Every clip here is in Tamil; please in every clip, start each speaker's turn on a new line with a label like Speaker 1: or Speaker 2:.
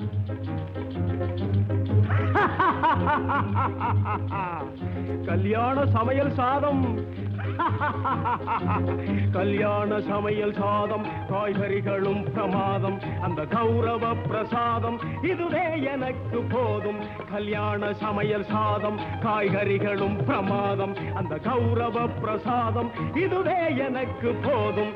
Speaker 1: கல்யாண சமையல் சாதம் கல்யாண சமையல் சாதம் காய்கறிகளும் பிரமாதம் அந்த கௌரவ பிரசாதம் இதுவே எனக்கு போதும் கல்யாண சமையல் சாதம் காய்கறிகளும் பிரமாதம் அந்த கௌரவ பிரசாதம் இதுவே எனக்கு போதும்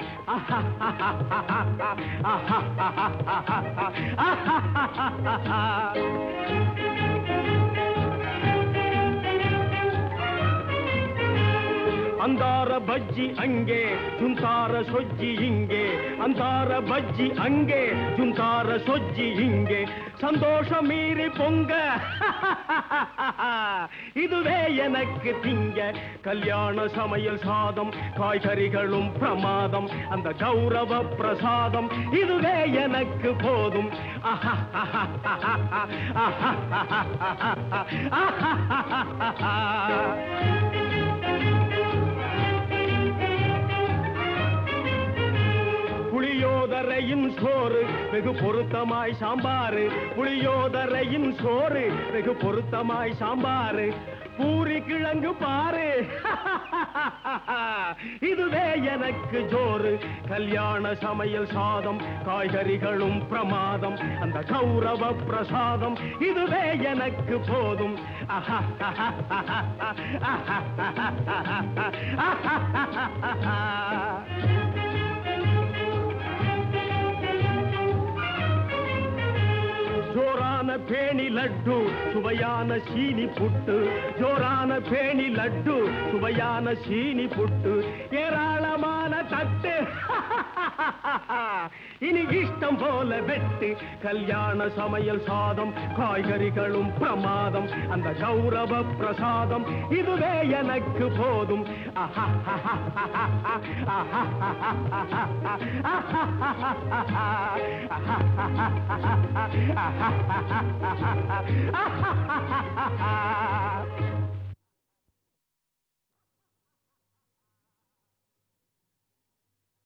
Speaker 1: அந்தார பஜ்ஜி அங்கே ஜுந்தார சொஜ்ஜி இங்கே அந்தார பஜ்ஜி அங்கே ஜுந்தார சொஜ்ஜி இங்கே சந்தோஷம் மீறி பொங்க இதுவே எனக்கு திங்க கல்யாண சமையல் சாதம் காய்கறிகளும் பிரமாதம் அந்த கௌரவ பிரசாதம் இதுவே எனக்கு போதும் புளியோதரையின் சோறு வெகு பொருத்தமாய் சாம்பாரு புளியோதரையின் சோறு வெகு பொருத்தமாய் சாம்பாரு பூரி கிழங்கு பாரு இதுவே எனக்கு ஜோறு கல்யாண சமையல் சாதம் காய்கறிகளும் பிரமாதம் அந்த கௌரவ பிரசாதம் இதுவே எனக்கு போதும் ஜோரான பேணி லட்டு சுவையான சீனி புட்டு ஜோரான பேணி லட்டு சுவையான சீனி புட்டு ஏராளமான தட்டு இனி இஷ்டம் போல வெட்டு கல்யாண சமையல் சாதம் காய்கறிகளும் பிரமாதம் அந்த கௌரவ பிரசாதம் இதுவே எனக்கு போதும்